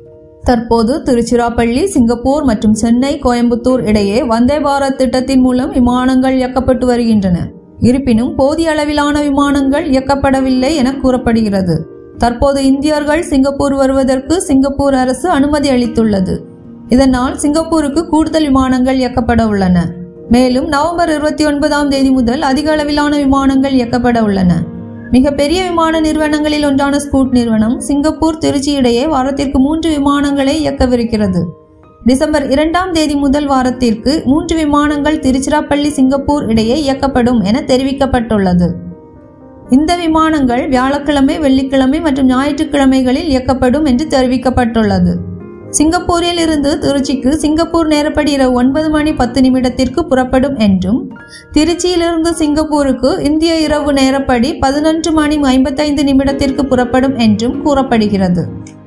தற்போது திருச்சிராப்பள்ளி சிங்கப்பூர் மற்றும் சென்னை கோயம்புத்தூர் இடையே வந்தே பாரத் திட்டத்தின் மூலம் விமானங்கள் இயக்கப்பட்டு வருகின்றன இருப்பினும் போதிய அளவிலான விமானங்கள் இயக்கப்படவில்லை என கூறப்படுகிறது தற்போது இந்தியர்கள் சிங்கப்பூர் வருவதற்கு சிங்கப்பூர் அரசு அனுமதி அளித்துள்ளது இதனால் சிங்கப்பூருக்கு கூடுதல் விமானங்கள் இயக்கப்பட உள்ளன மேலும் நவம்பர் இருபத்தி ஒன்பதாம் தேதி முதல் அதிக அளவிலான விமானங்கள் இயக்கப்பட உள்ளன மிகப்பெரிய விமான நிறுவனங்களில் ஒன்றான ஸ்கூட் நிறுவனம் சிங்கப்பூர் திருச்சி இடையே வாரத்திற்கு மூன்று விமானங்களை இயக்கவிருக்கிறது டிசம்பர் இரண்டாம் தேதி முதல் வாரத்திற்கு மூன்று விமானங்கள் திருச்சிராப்பள்ளி சிங்கப்பூர் இடையே இயக்கப்படும் என தெரிவிக்கப்பட்டுள்ளது இந்த விமானங்கள் வியாழக்கிழமை வெள்ளிக்கிழமை மற்றும் ஞாயிற்றுக்கிழமைகளில் இயக்கப்படும் என்று தெரிவிக்கப்பட்டுள்ளது சிங்கப்பூரில் இருந்து திருச்சிக்கு சிங்கப்பூர் நேரப்படி இரவு ஒன்பது மணி பத்து நிமிடத்திற்கு புறப்படும் என்றும் திருச்சியிலிருந்து சிங்கப்பூருக்கு இந்திய இரவு நேரப்படி பதினொன்று மணி ஐம்பத்தைந்து நிமிடத்திற்கு புறப்படும் என்றும் கூறப்படுகிறது